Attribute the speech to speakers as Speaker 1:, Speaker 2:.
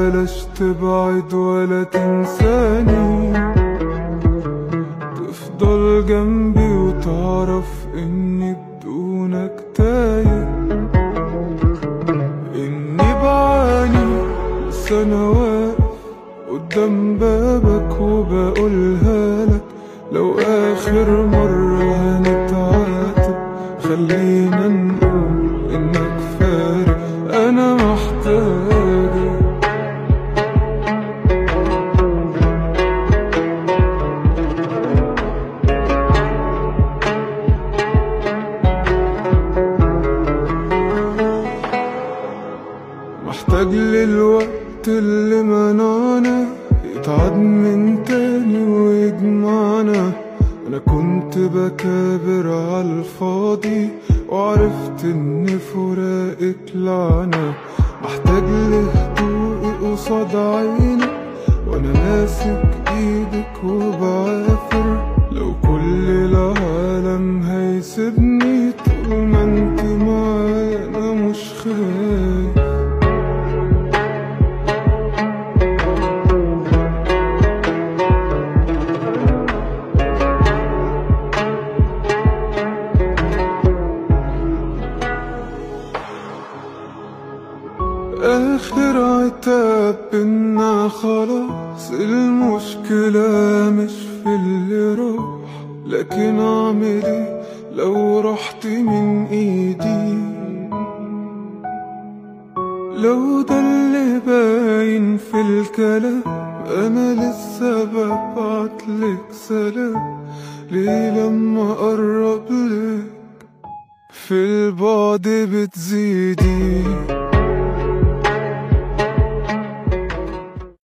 Speaker 1: بلاش تبعد ولا تنساني تفضل جنبي وتعرف اني بدونك تايه اني بعاني بس انا واقف قدام بابك وبقولها لك لو اخر مرة هنتعاتب خلينا نقول انك فارق انا محتاجك محتاج للوقت اللي منعنا يتعاد من تاني ويجمعنا انا كنت بكابر عالفاضي وعرفت ان فراقك لعنة محتاج لهدوء قصاد عينك وانا ماسك ايدك وبعافر لو كل العالم هيسيبني طول ما انت معايا انا مش خايف آخر عتاب إنا خلاص المشكلة مش في اللي راح لكن أعمل إيه لو رحت من إيدي لو ده اللي باين في الكلام أنا لسه ببعتلك سلام ليه لما أقرب لك في البعد بتزيدي